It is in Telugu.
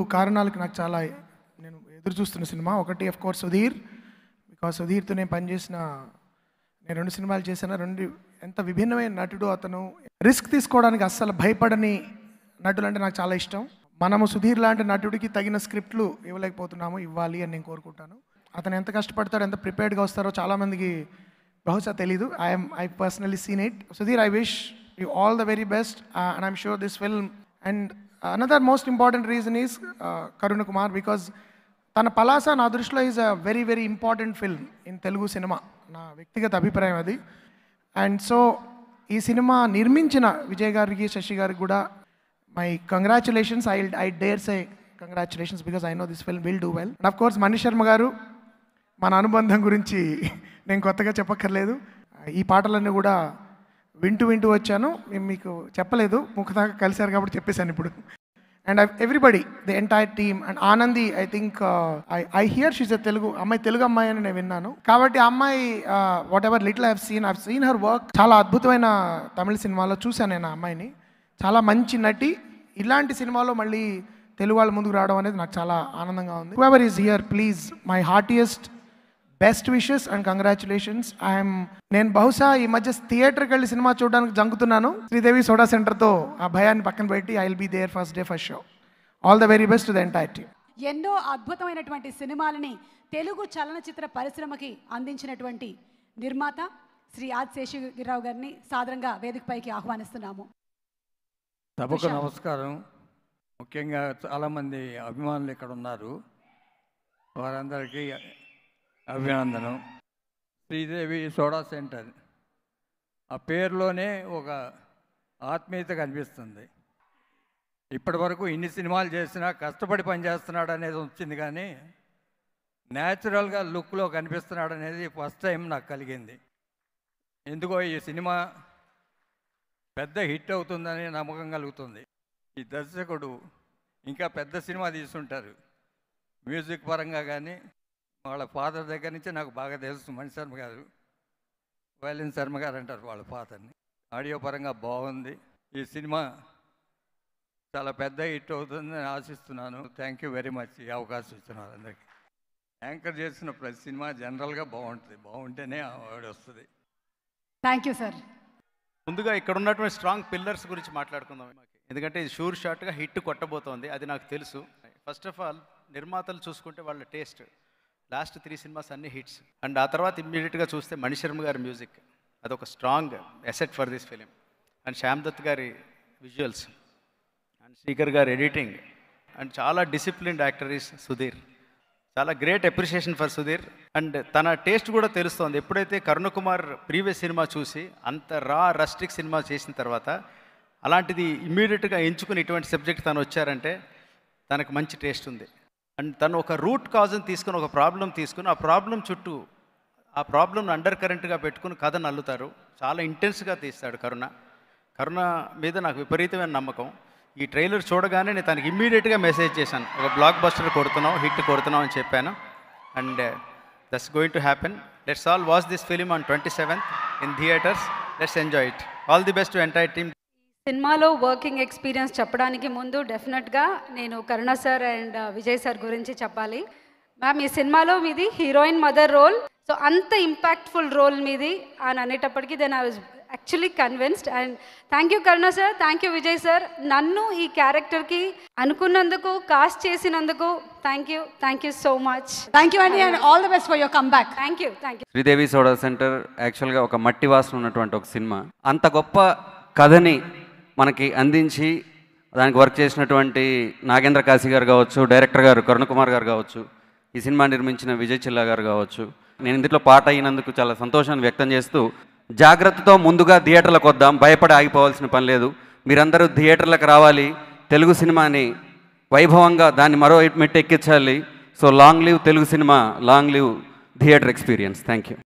కారణాలకు నాకు చాలా నేను ఎదురు చూస్తున్న సినిమా ఒకటి ఆఫ్ కోర్స్ సుధీర్ బికాస్ సుధీర్తో నేను పనిచేసిన నేను రెండు సినిమాలు చేశాను రెండు ఎంత విభిన్నమైన నటుడు అతను రిస్క్ తీసుకోవడానికి అస్సలు భయపడని నటులు అంటే నాకు చాలా ఇష్టం మనము సుధీర్ లాంటి నటుడికి తగిన స్క్రిప్ట్లు ఇవ్వలేకపోతున్నాము ఇవ్వాలి అని నేను కోరుకుంటాను అతను ఎంత కష్టపడతాడో ఎంత ప్రిపేర్డ్గా వస్తారో చాలామందికి బహుశా తెలీదు I'm I personally seen it Sudheer I wish you all the very best and I'm sure this film and another most important reason is Karuna Kumar because తన పలాస నా దృష్టిలో is a very very important film in Telugu సినిమా నా వ్యక్తిగత అభిప్రాయం అది అండ్ సో ఈ సినిమా నిర్మించిన విజయ్ గారికి శశి గారికి కూడా my congratulations I I dare say congratulations because I know this film will do well and of course Mani Sharma గారు మన అనుబంధం గురించి నేను కొత్తగా చెప్పక్కర్లేదు ఈ పాటలన్నీ కూడా వింటూ వింటూ వచ్చాను మేము మీకు చెప్పలేదు ముఖదాకా కలిశారు కాబట్టి చెప్పేశాను ఇప్పుడు and everybody the entire team and Anandi I think I I hear she's a Telugu అమ్మాయి తెలుగు అమ్మాయి అని నేను విన్నాను కాబట్టి ఆ అమ్మాయి whatever little I've seen I've seen her work చాలా అద్భుతమైన తమిళ సినిమాలో చూశాను నేను ఆ అమ్మాయిని చాలా మంచి నటి ఇలాంటి సినిమాలో మళ్ళీ తెలుగు వాళ్ళ ముందుకు రావడం అనేది నాకు చాలా ఆనందంగా ఉంది ever is here please my heartiest best wishes and congratulations I'm నేను బహుశా ఈ మధ్య థియేటర్కి వెళ్ళి సినిమా చూడడానికి జంకుతున్నాను శ్రీదేవి సోడా సెంటర్తో ఆ భయాన్ని పక్కన పెట్టి I will be there first day first show all the very best the entire team ఎన్నో అద్భుతమైనటువంటి సినిమాలని తెలుగు చలనచిత్ర పరిశ్రమకి అందించినటువంటి నిర్మాత శ్రీ ఆది శేషగిరిరావు గారిని సాదరంగా వేదికపైకి ఆహ్వానిస్తున్నాము సభకు నమస్కారం ముఖ్యంగా చాలామంది అభిమానులు ఇక్కడ ఉన్నారు వారందరికీ అభినందనం శ్రీదేవి సోడా సెంటర్ ఆ పేరులోనే ఒక ఆత్మీయత కనిపిస్తుంది ఇప్పటి వరకు ఇన్ని సినిమాలు చేసినా కష్టపడి పనిచేస్తున్నాడు అనేది వచ్చింది కానీ న్యాచురల్గా లుక్లో కనిపిస్తున్నాడు అనేది ఫస్ట్ టైం నాకు కలిగింది ఎందుకో ఈ సినిమా పెద్ద హిట్ అవుతుందని నమ్మకం కలుగుతుంది ఈ దర్శకుడు ఇంకా పెద్ద సినిమా తీసుంటారు మ్యూజిక్ పరంగా కానీ వాళ్ళ ఫాదర్ దగ్గర నుంచి నాకు బాగా తెలుసు మణి శర్మ గారు వైలిన్ శర్మ గారు అంటారు వాళ్ళ ఫాదర్ని ఆడియో పరంగా బాగుంది ఈ సినిమా చాలా పెద్ద హిట్ అవుతుందని ఆశిస్తున్నాను థ్యాంక్ యూ వెరీ మచ్ ఈ అవకాశం ఇచ్చినారు అందరికీ యాంకర్ చేసిన ప్రతి సినిమా జనరల్గా బాగుంటుంది బాగుంటేనే అవార్డు వస్తుంది థ్యాంక్ యూ సార్ ముందుగా ఇక్కడ ఉన్నటువంటి స్ట్రాంగ్ పిల్లర్స్ గురించి మాట్లాడుకుందాం ఎందుకంటే ఇది షూర్ షాట్గా హిట్ కొట్టబోతోంది అది నాకు తెలుసు ఫస్ట్ ఆఫ్ ఆల్ నిర్మాతలు చూసుకుంటే వాళ్ళ టేస్ట్ లాస్ట్ త్రీ సినిమాస్ అన్ని హిట్స్ అండ్ ఆ తర్వాత ఇమ్మీడియట్గా చూస్తే మణిశర్మ గారి మ్యూజిక్ అదొక strong asset for this film and Shyam Dutt గారి విజువల్స్ అండ్ శ్రీకర్ గారి ఎడిటింగ్ అండ్ చాలా డిసిప్లిన్డ్ యాక్టర్ ఈస్ సుధీర్ చాలా great appreciation for Sudheer and తన టేస్ట్ కూడా తెలుస్తోంది ఎప్పుడైతే కరుణ కుమార్ ప్రీవియస్ సినిమా చూసి అంత రా రస్టిక్ సినిమా చేసిన తర్వాత అలాంటిది ఇమ్మీడియట్గా ఎంచుకుని ఇటువంటి సబ్జెక్ట్ తను వచ్చారంటే తనకు మంచి టేస్ట్ ఉంది అండ్ తను ఒక రూట్ కాజ్ని తీసుకుని ఒక ప్రాబ్లం తీసుకుని ఆ ప్రాబ్లం చుట్టూ ఆ ప్రాబ్లమ్ని అండర్ కరెంట్గా పెట్టుకుని కథను అల్లుతారు చాలా ఇంటెన్స్గా తీస్తాడు కరుణ కరుణ మీద నాకు విపరీతమైన నమ్మకం ఈ ట్రైలర్ చూడగానే నేను తనకి ఇమ్మీడియట్గా మెసేజ్ చేశాను ఒక బ్లాక్ బస్టర్ కొడుతున్నాం హిట్ కొడుతున్నాం అని చెప్పాను and that's going to happen let's all watch this film on twenty seventh in theatres let's enjoy it all the best to entire team సినిమాలో వర్కింగ్ ఎక్స్పీరియన్స్ చెప్పడానికి ముందు డెఫినెట్గా నేను Karuna sir and Vijay sir గురించి చెప్పాలి మ్యామ్ ఈ సినిమాలో మీది హీరోయిన్ మదర్ రోల్ సో అంత ఇంపాక్ట్ఫుల్ రోల్ మీది అని అనేటప్పటికీ then I was actually convinced and thank you Karuna sir thank you Vijay sir నన్ను ఈ క్యారెక్టర్కి అనుకున్నందుకు కాస్ట్ చేసినందుకు thank you thank you so much thank you అండి and all the best for your comeback thank you thank you Sridevi Soda Centre యాక్చువల్గా ఒక మట్టి వాసన ఉన్నటువంటి ఒక సినిమా అంత గొప్ప కథని మనకి అందించి దానికి వర్క్ చేసినటువంటి నాగేంద్ర కాశీ గారు కావచ్చు డైరెక్టర్ గారు కరుణ కుమార్ గారు కావచ్చు ఈ సినిమా నిర్మించిన విజయ్ చిల్లా గారు కావచ్చు నేను ఇందులో పాట అయినందుకు చాలా సంతోషాన్ని వ్యక్తం చేస్తూ జాగ్రత్తతో ముందుగా థియేటర్లకు వద్దాం భయపడి ఆగిపోవాల్సిన పని లేదు మీరందరూ థియేటర్లకు రావాలి తెలుగు సినిమాని వైభవంగా దాన్ని మరో మెట్టు ఎక్కించాలి సో లాంగ్ లివ్ తెలుగు సినిమా long live theatre experience thank you